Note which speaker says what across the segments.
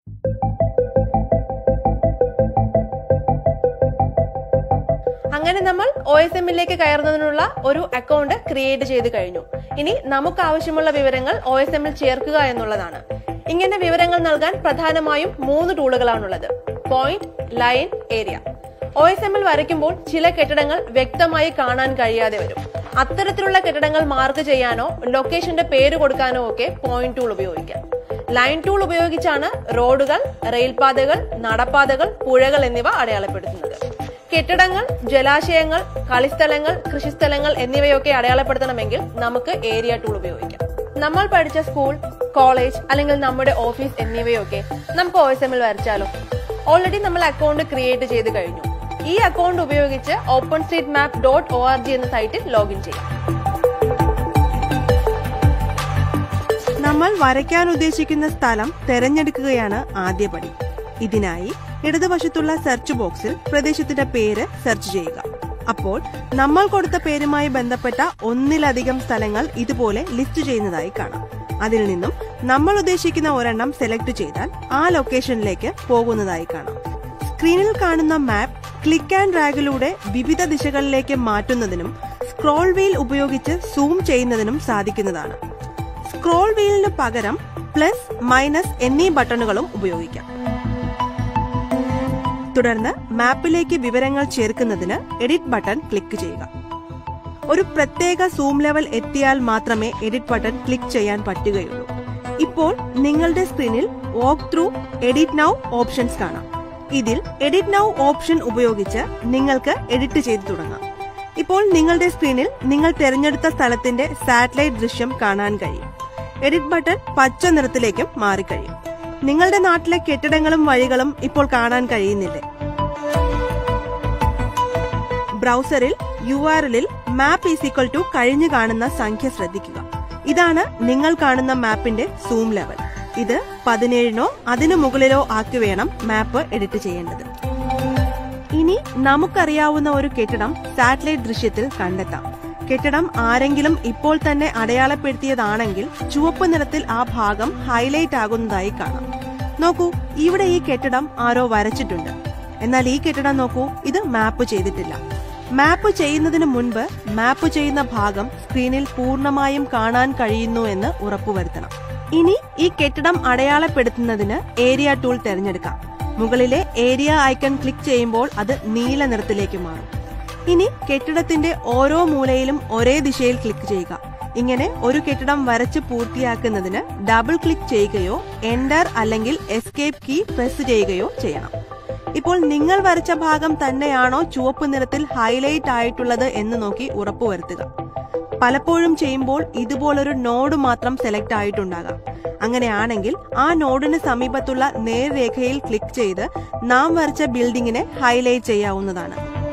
Speaker 1: അങ്ങനെ നമ്മൾ O S എമ്മിലേക്ക് കയറുന്നതിനുള്ള ഒരു അക്കൗണ്ട് ക്രിയേറ്റ് ചെയ്ത് കഴിഞ്ഞു ഇനി നമുക്ക് ആവശ്യമുള്ള വിവരങ്ങൾ ഒ എസ് എമ്മിൽ ചേർക്കുക എന്നുള്ളതാണ് ഇങ്ങനെ വിവരങ്ങൾ നൽകാൻ പ്രധാനമായും മൂന്ന് ടൂളുകളാണുള്ളത് point line area O S എമ്മിൽ വരയ്ക്കുമ്പോൾ ചില കെട്ടിടങ്ങൾ വ്യക്തമായി കാണാൻ കഴിയാതെ വരും അത്തരത്തിലുള്ള കെട്ടിടങ്ങൾ മാർക്ക് ചെയ്യാനോ ലൊക്കേഷന്റെ പേര് കൊടുക്കാനോ ഒക്കെ പോയിന്റ് ടൂൾ ഉപയോഗിക്കാം ലൈൻ ടൂൾ ഉപയോഗിച്ചാണ് റോഡുകൾ റെയിൽപാതകൾ നടപ്പാതകൾ പുഴകൾ എന്നിവ അടയാളപ്പെടുത്തുന്നത് കെട്ടിടങ്ങൾ ജലാശയങ്ങൾ കളിസ്ഥലങ്ങൾ കൃഷിസ്ഥലങ്ങൾ എന്നിവയൊക്കെ അടയാളപ്പെടുത്തണമെങ്കിൽ നമുക്ക് ഏരിയ ടൂൾ ഉപയോഗിക്കാം നമ്മൾ പഠിച്ച സ്കൂൾ കോളേജ് അല്ലെങ്കിൽ നമ്മുടെ ഓഫീസ് എന്നിവയൊക്കെ നമുക്ക് ഒ എസ് എമ്മിൽ വരച്ചാലോ ഓൾറെഡി നമ്മൾ അക്കൗണ്ട് ക്രിയേറ്റ് ചെയ്ത് കഴിഞ്ഞു ഈ അക്കൗണ്ട് ഉപയോഗിച്ച് open street map dot O R G എന്ന സൈറ്റിൽ ലോഗിൻ ചെയ്യാം
Speaker 2: നമ്മൾ വരയ്ക്കാൻ ഉദ്ദേശിക്കുന്ന സ്ഥലം തിരഞ്ഞെടുക്കുകയാണ് ആദ്യപടി ഇതിനായി ഇടതുവശത്തുള്ള സെർച്ച് ബോക്സിൽ പ്രദേശത്തിന്റെ പേര് സെർച്ച് ചെയ്യുക അപ്പോൾ നമ്മൾ കൊടുത്ത പേരുമായി ബന്ധപ്പെട്ട ഒന്നിലധികം സ്ഥലങ്ങൾ ഇതുപോലെ ലിസ്റ്റ് ചെയ്യുന്നതായി കാണാം അതിൽ നിന്നും നമ്മൾ ഉദ്ദേശിക്കുന്ന ഒരെണ്ണം സെലക്ട് ചെയ്താൽ ആ ലൊക്കേഷനിലേക്ക് പോകുന്നതായി കാണാം സ്ക്രീനിൽ കാണുന്ന മാപ്പ് ക്ലിക്ക് ആൻഡ് ഡ്രാഗിലൂടെ വിവിധ ദിശകളിലേക്ക് മാറ്റുന്നതിനും സ്ക്രോൾ വീൽ ഉപയോഗിച്ച് സൂം ചെയ്യുന്നതിനും സാധിക്കുന്നതാണ് സ്ക്രോൾ വീലിന് പകരം പ്ലസ് മൈനസ് എന്നീ ബട്ടണുകളും ഉപയോഗിക്കാം തുടർന്ന് മാപ്പിലേക്ക് വിവരങ്ങൾ ചേർക്കുന്നതിന് എഡിറ്റ് ബട്ടൺ ക്ലിക്ക് ചെയ്യുക ഒരു പ്രത്യേക സൂം ലെവൽ എത്തിയാൽ മാത്രമേ എഡിറ്റ് ബട്ടൺ ക്ലിക്ക് ചെയ്യാൻ പറ്റുകയുള്ളൂ ഇപ്പോൾ നിങ്ങളുടെ സ്ക്രീനിൽ walk through edit now options കാണാം ഇതിൽ എഡിറ്റ് നൗ ഓപ്ഷൻ ഉപയോഗിച്ച് നിങ്ങൾക്ക് എഡിറ്റ് ചെയ്തു തുടങ്ങാം ഇപ്പോൾ നിങ്ങളുടെ സ്ക്രീനിൽ നിങ്ങൾ തിരഞ്ഞെടുത്ത സ്ഥലത്തിന്റെ സാറ്റലൈറ്റ് ദൃശ്യം കാണാൻ കഴിയും എഡിറ്റ് ബട്ടൺ പച്ച നിറത്തിലേക്കും മാറിക്കഴിയും നിങ്ങളുടെ നാട്ടിലെ കെട്ടിടങ്ങളും വഴികളും ഇപ്പോൾ കാണാൻ കഴിയുന്നില്ലേ ബ്രൗസറിൽ യു ആർ എല്ലിൽ മാപ്പ് ഈസ് ഈക്വൽ ടു കഴിഞ്ഞു കാണുന്ന സംഖ്യ ശ്രദ്ധിക്കുക ഇതാണ് നിങ്ങൾ കാണുന്ന മാപ്പിന്റെ സൂം ലെവൽ ഇത് പതിനേഴിനോ അതിനു മുകളിലോ ആക്കി വേണം മാപ്പ് എഡിറ്റ് ചെയ്യേണ്ടത് ഇനി നമുക്കറിയാവുന്ന ഒരു കെട്ടിടം സാറ്റലൈറ്റ് ദൃശ്യത്തിൽ കണ്ടെത്താം കെട്ടിടം ആരെങ്കിലും ഇപ്പോൾ തന്നെ അടയാളപ്പെടുത്തിയതാണെങ്കിൽ ചുവപ്പ് നിറത്തിൽ ആ ഭാഗം ഹൈലൈറ്റ് ആകുന്നതായി കാണാം നോക്കൂ ഇവിടെ ഈ കെട്ടിടം ആരോ വരച്ചിട്ടുണ്ട് എന്നാൽ ഈ കെട്ടിടം നോക്കൂ ഇത് മാപ്പ് ചെയ്തിട്ടില്ല മാപ്പ് ചെയ്യുന്നതിന് മുൻപ് മാപ്പ് ചെയ്യുന്ന ഭാഗം സ്ക്രീനിൽ പൂർണ്ണമായും കാണാൻ കഴിയുന്നു എന്ന് ഉറപ്പുവരുത്തണം ഇനി ഈ കെട്ടിടം അടയാളപ്പെടുത്തുന്നതിന് ഏരിയ ടൂൾ തിരഞ്ഞെടുക്കാം മുകളിലെ ഏരിയ ഐക്കൺ ക്ലിക്ക് ചെയ്യുമ്പോൾ അത് നീല നിറത്തിലേക്ക് മാറും ഇനി കെട്ടിടത്തിന്റെ ഓരോ മൂലയിലും ഒരേ ദിശയിൽ ക്ലിക്ക് ചെയ്യുക ഇങ്ങനെ ഒരു കെട്ടിടം വരച്ച് പൂർത്തിയാക്കുന്നതിന് ഡബിൾ ക്ലിക്ക് ചെയ്യുകയോ എന്റർ അല്ലെങ്കിൽ എസ്കേപ്പ് കീ പ്രസ് ചെയ്യുകയോ ചെയ്യണം ഇപ്പോൾ നിങ്ങൾ വരച്ച ഭാഗം തന്നെയാണോ ചുവപ്പ് നിറത്തിൽ ഹൈലൈറ്റ് ആയിട്ടുള്ളത് എന്ന് നോക്കി ഉറപ്പുവരുത്തുക പലപ്പോഴും ചെയ്യുമ്പോൾ ഇതുപോലൊരു നോഡ് മാത്രം സെലക്ട് ആയിട്ടുണ്ടാകാം അങ്ങനെയാണെങ്കിൽ ആ നോഡിന് സമീപത്തുള്ള നേർരേഖയിൽ ക്ലിക്ക് ചെയ്ത് നാം വരച്ച ബിൽഡിങ്ങിനെ ഹൈലൈറ്റ് ചെയ്യാവുന്നതാണ്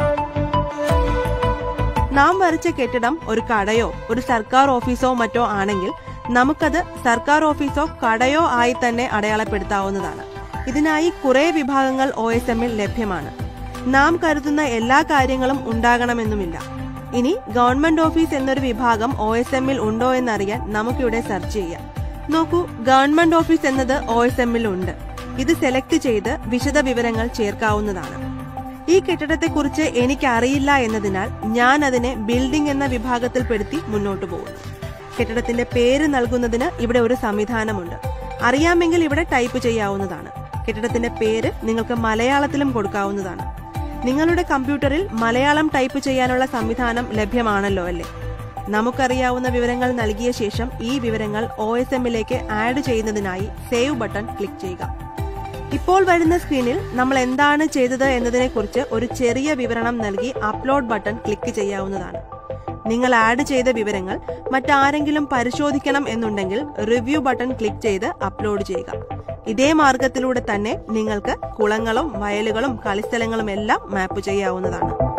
Speaker 2: നാം വരച്ച കെട്ടിടം ഒരു കടയോ ഒരു സർക്കാർ ഓഫീസോ മറ്റോ ആണെങ്കിൽ നമുക്കത് സർക്കാർ ഓഫീസോ കടയോ ആയി തന്നെ അടയാളപ്പെടുത്താവുന്നതാണ് ഇതിനായി കുറെ വിഭാഗങ്ങൾ ഒ എസ് എമ്മിൽ ലഭ്യമാണ് നാം കരുതുന്ന എല്ലാ കാര്യങ്ങളും ഉണ്ടാകണമെന്നുമില്ല ഇനി ഗവൺമെന്റ് ഓഫീസ് എന്നൊരു വിഭാഗം ഒ എസ് എമ്മിൽ ഉണ്ടോ എന്നറിയാൻ നമുക്കിവിടെ സെർച്ച് ചെയ്യാം നോക്കൂ ഗവൺമെന്റ് ഓഫീസ് എന്നത് ഒ എസ് എമ്മിൽ ഉണ്ട് ഇത് സെലക്ട് ചെയ്ത് വിശദ വിവരങ്ങൾ ചേർക്കാവുന്നതാണ് ഈ കെട്ടിടത്തെക്കുറിച്ച് എനിക്ക് അറിയില്ല എന്നതിനാൽ ഞാൻ അതിനെ ബിൽഡിംഗ് എന്ന വിഭാഗത്തിൽപ്പെടുത്തി മുന്നോട്ടു പോകുന്നു കെട്ടിടത്തിന്റെ പേര് നൽകുന്നതിന് ഇവിടെ ഒരു സംവിധാനമുണ്ട് അറിയാമെങ്കിൽ ഇവിടെ ടൈപ്പ് ചെയ്യാവുന്നതാണ് കെട്ടിടത്തിന്റെ പേര് നിങ്ങൾക്ക് മലയാളത്തിലും കൊടുക്കാവുന്നതാണ് നിങ്ങളുടെ കമ്പ്യൂട്ടറിൽ മലയാളം ടൈപ്പ് ചെയ്യാനുള്ള സംവിധാനം ലഭ്യമാണല്ലോ അല്ലേ നമുക്കറിയാവുന്ന വിവരങ്ങൾ നൽകിയ ശേഷം ഈ വിവരങ്ങൾ ഒ എസ് എമ്മിലേക്ക് ആഡ് ചെയ്യുന്നതിനായി സേവ് ബട്ടൺ ക്ലിക്ക് ചെയ്യുക ഇപ്പോൾ വരുന്ന സ്ക്രീനിൽ നമ്മൾ എന്താണ് ചെയ്തത് എന്നതിനെക്കുറിച്ച് ഒരു ചെറിയ വിവരണം നൽകി അപ്ലോഡ് ബട്ടൺ ക്ലിക്ക് ചെയ്യാവുന്നതാണ് നിങ്ങൾ ആഡ് ചെയ്ത വിവരങ്ങൾ മറ്റാരെങ്കിലും പരിശോധിക്കണം എന്നുണ്ടെങ്കിൽ റിവ്യൂ ബട്ടൺ ക്ലിക്ക് ചെയ്ത് അപ്ലോഡ് ചെയ്യുക ഇതേ മാർഗത്തിലൂടെ തന്നെ നിങ്ങൾക്ക് കുളങ്ങളും വയലുകളും കളിസ്ഥലങ്ങളും എല്ലാം മാപ്പ് ചെയ്യാവുന്നതാണ്